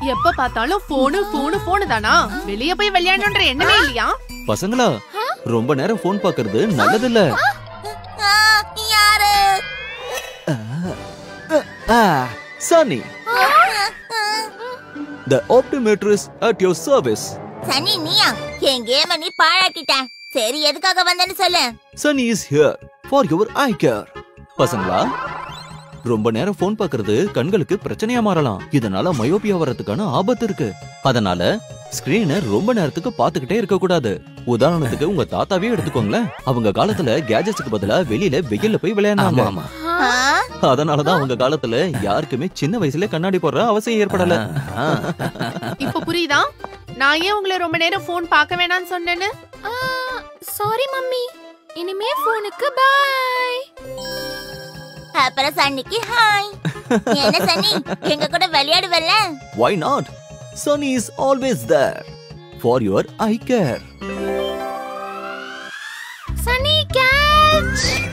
எப்ப பார்த்தாலும் போனு போனு போனு தானா வெளிய போய் விளையாடணுன்ற எண்ணமே இல்லையா பசங்களா ரொம்ப நேரம் போன் பாக்குறது நல்லது இல்ல ஆ, யாரு Sunny the optimator is at your service Sunny நீயா என் கேம நீ பாழாக்கிட்ட சரி எதுக்காக வந்தேன்னு சொல்லு Sunny is here for your eye care பசங்களா ரொம்ப நேரம் போன் பார்க்கிறது கண்களுக்கு பிரச்சனையா மாறலாம் இதனால மயோபியா வர்றதுக்கான ஆபத்து இருக்கு அதனால ஸ்கிரீனை ரொம்ப நேரத்துக்கு பார்த்துக்கிட்டே இருக்க கூடாது உதாரணத்துக்கு உங்க தாத்தாவே எடுத்துக்கோங்களேன் அவங்க காலத்துல கேஜெட்ஸ்க்கு பதிலா வெளியில வெயில்ல போய் விளையாடுனாங்க ஆ, அதனாலதான் அவங்க காலத்துல யாருக்குமே சின்ன வயசுல கண்ணாடி போடுற அவசியம் ஏற்படல இப்ப புரியுதா நான் ஏன் உங்களை ரொம்ப நேரம் போன் பார்க்க வேணாம்னு சொன்னேன்னு சாரி மம்மி இனிமே போனுக்கு பாய் அப்புறம் சன்னிக்கு ஹாய் என்ன சன்னி எங்க கூட விளையாடுவல்ல Why not? Sunny is always there for your eye care. Sunny catch